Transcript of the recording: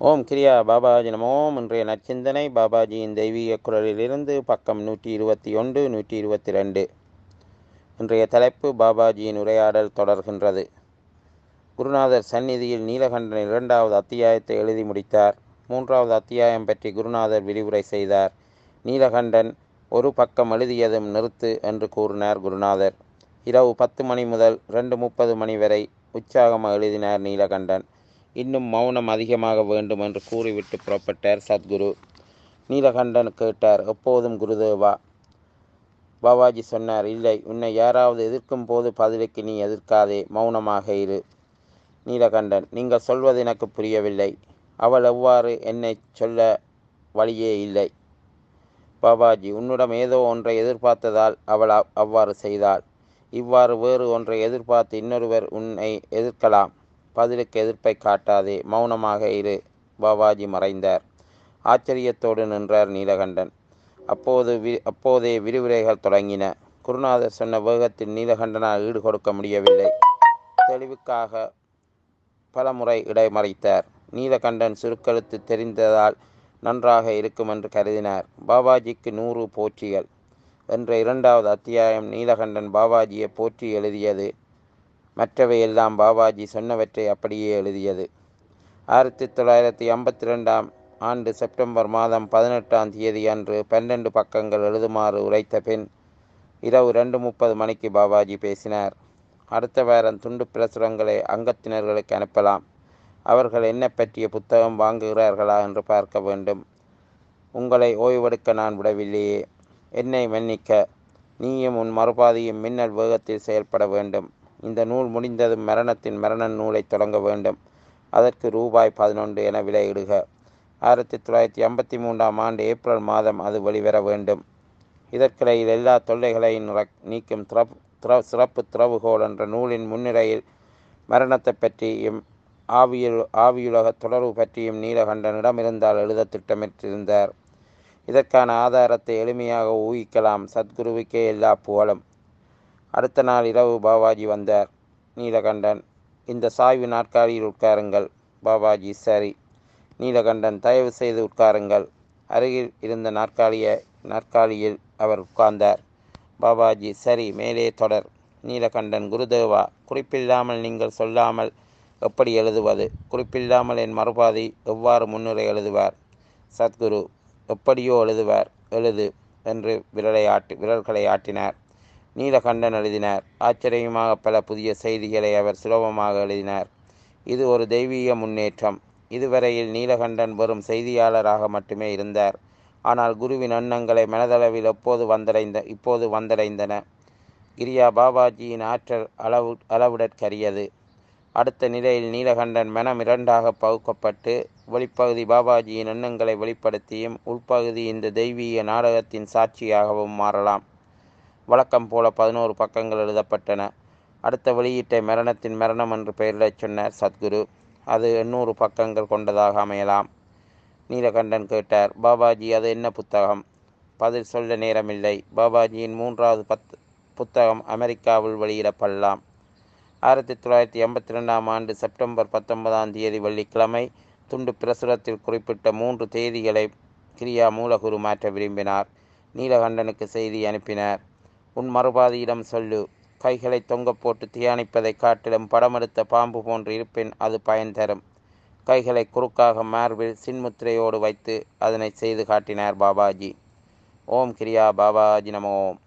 ஓம் கிரியா பாபாஜி நமோம் இன்றைய நற்சிந்தனை பாபாஜியின் தெய்வீக குரலிலிருந்து பக்கம் நூற்றி இருபத்தி ஒன்று நூற்றி இருபத்தி ரெண்டு இன்றைய தலைப்பு பாபாஜியின் உரையாடல் தொடர்கின்றது குருநாதர் சந்நிதியில் நீலகண்டன் இரண்டாவது அத்தியாயத்தை எழுதி முடித்தார் மூன்றாவது அத்தியாயம் பற்றி குருநாதர் விரிவுரை செய்தார் நீலகண்டன் ஒரு பக்கம் எழுதியதும் நிறுத்து என்று கூறினார் குருநாதர் இரவு பத்து மணி முதல் ரெண்டு முப்பது மணி வரை உற்சாகமாக எழுதினார் நீலகண்டன் இன்னும் மௌனம் அதிகமாக வேண்டும் என்று கூறிவிட்டு புறப்பட்டார் சத்குரு நீலகண்டன் கேட்டார் எப்போதும் குருதேவா பாபாஜி சொன்னார் இல்லை உன்னை யாராவது எதிர்க்கும் போது பதிலுக்கு நீ எதிர்க்காதே மௌனமாக இரு நீலகண்டன் நீங்கள் சொல்வது எனக்கு புரியவில்லை அவள் எவ்வாறு என்னை சொல்ல வழியே இல்லை பாபாஜி உன்னிடம் ஏதோ ஒன்றை எதிர்பார்த்ததால் அவள் அவ்- அவ்வாறு செய்தாள் இவ்வாறு வேறு ஒன்றை எதிர்பார்த்து இன்னொருவர் உன்னை எதிர்க்கலாம் பதிலுக்கு எதிர்ப்பை காட்டாதே மௌனமாக இரு பாபாஜி மறைந்தார் ஆச்சரியத்தோடு நின்றார் நீலகண்டன் அப்போது வி அப்போதே விரிவுரைகள் தொடங்கின குருநாதர் சொன்ன வேகத்தில் நீலகண்டனால் ஈடு கொடுக்க முடியவில்லை தெளிவுக்காக பலமுறை இடைமறைத்தார் நீலகண்டன் சுருக்கெழுத்து தெரிந்ததால் நன்றாக இருக்கும் என்று கருதினார் பாபாஜிக்கு நூறு போற்றிகள் என்ற இரண்டாவது அத்தியாயம் நீலகண்டன் பாபாஜியை போற்றி எழுதியது மற்றவை எல்லாம் பாபாஜி சொன்னவற்றை அப்படியே எழுதியது ஆயிரத்தி தொள்ளாயிரத்தி ஐம்பத்தி ரெண்டாம் ஆண்டு செப்டம்பர் மாதம் பதினெட்டாம் தேதி அன்று பன்னெண்டு பக்கங்கள் எழுதுமாறு உரைத்த பின் இரவு ரெண்டு முப்பது மணிக்கு பாபாஜி பேசினார் அடுத்த வாரம் துண்டு பிரசுரங்களை அங்கத்தினர்களுக்கு அனுப்பலாம் அவர்கள் என்ன பற்றிய புத்தகம் வாங்குகிறார்களா என்று பார்க்க வேண்டும் உங்களை ஓய்வெடுக்க நான் விடவில்லையே என்னை மன்னிக்க நீயும் உன் மறுபாதியும் மின்னல் வேகத்தில் செயல்பட வேண்டும் இந்த நூல் முடிந்ததும் மரணத்தின் மரண நூலை தொடங்க வேண்டும் அதற்கு ரூபாய் பதினொன்று என விலையிடுக ஆயிரத்தி தொள்ளாயிரத்தி ஐம்பத்தி மூன்றாம் ஆண்டு ஏப்ரல் மாதம் அது வெளிவர வேண்டும் இதற்கிடையில் எல்லா தொல்லைகளையும் நிற- நீக்கும் திறப் திற சிறப்பு திறவுகோல் என்ற நூலின் முன்னிலையில் மரணத்தை பற்றியும் ஆவியுல் ஆவியுலக தொடர்பு பற்றியும் நீலகண்டனிடம் இருந்தால் எழுத திட்டமிட்டிருந்தார் இதற்கான ஆதாரத்தை எளிமையாக ஊகிக்கலாம் சத்குருவுக்கே எல்லா புகழும் அடுத்த நாள் இரவு பாபாஜி வந்தார் நீலகண்டன் இந்த சாய்வு நாற்காலியில் உட்காருங்கள் பாபாஜி சரி நீலகண்டன் தயவு செய்து உட்காருங்கள் அருகில் இருந்த நாற்காலிய நாற்காலியில் அவர் உட்கார்ந்தார் பாபாஜி சரி மேலே தொடர் நீலகண்டன் குருதேவா குறிப்பில்லாமல் நீங்கள் சொல்லாமல் எப்படி எழுதுவது குறிப்பில்லாமல் என் மறுபாதி எவ்வாறு முன்னுரை எழுதுவார் சத்குரு எப்படியோ எழுதுவார் எழுது என்று விரலை ஆட்டி விரல்களை ஆட்டினார் நீலகண்டன் எழுதினார் ஆச்சரியமாக பல புதிய செய்திகளை அவர் சுலபமாக எழுதினார் இது ஒரு தெய்வீக முன்னேற்றம் இதுவரையில் நீலகண்டன் வெறும் செய்தியாளராக மட்டுமே இருந்தார் ஆனால் குருவின் எண்ணங்களை மனதளவில் எப்போது வந்தடைந்த இப்போது வந்தடைந்தன கிரியா பாபாஜியின் ஆற்றல் அளவு அளவிடற்கரியது அடுத்த நிலையில் நீலகண்டன் மனம் இரண்டாக பகுக்கப்பட்டு வெளிப்பகுதி பாபாஜியின் எண்ணங்களை வெளிப்படுத்தியும் உள்பகுதி இந்த தெய்வீக நாடகத்தின் சாட்சியாகவும் மாறலாம் வழக்கம் போல பதினோரு பக்கங்கள் எழுதப்பட்டன அடுத்த வெளியீட்டை மரணத்தின் மரணம் என்று பெயரிடச் சொன்னார் சத்குரு அது எண்ணூறு பக்கங்கள் கொண்டதாக அமையலாம் நீலகண்டன் கேட்டார் பாபாஜி அது என்ன புத்தகம் பதில் சொல்ல நேரமில்லை பாபாஜியின் மூன்றாவது பத் புத்தகம் அமெரிக்காவில் வெளியிடப்படலாம் ஆயிரத்தி தொள்ளாயிரத்தி எண்பத்தி ரெண்டாம் ஆண்டு செப்டம்பர் பத்தொன்பதாம் தேதி வெள்ளிக்கிழமை துண்டு பிரசுரத்தில் குறிப்பிட்ட மூன்று தேதிகளை கிரியா மூலகுரு மாற்ற விரும்பினார் நீலகண்டனுக்கு செய்தி அனுப்பினார் உன் மறுபாதியிடம் சொல்லு கைகளை தொங்க போட்டு தியானிப்பதைக் காட்டிலும் படமெடுத்த பாம்பு போன்று இருப்பின் அது பயன் தரும் கைகளை குறுக்காக மார்பில் சின்முத்திரையோடு வைத்து அதனை செய்து காட்டினார் பாபாஜி ஓம் கிரியா பாபாஜி நம ஓம்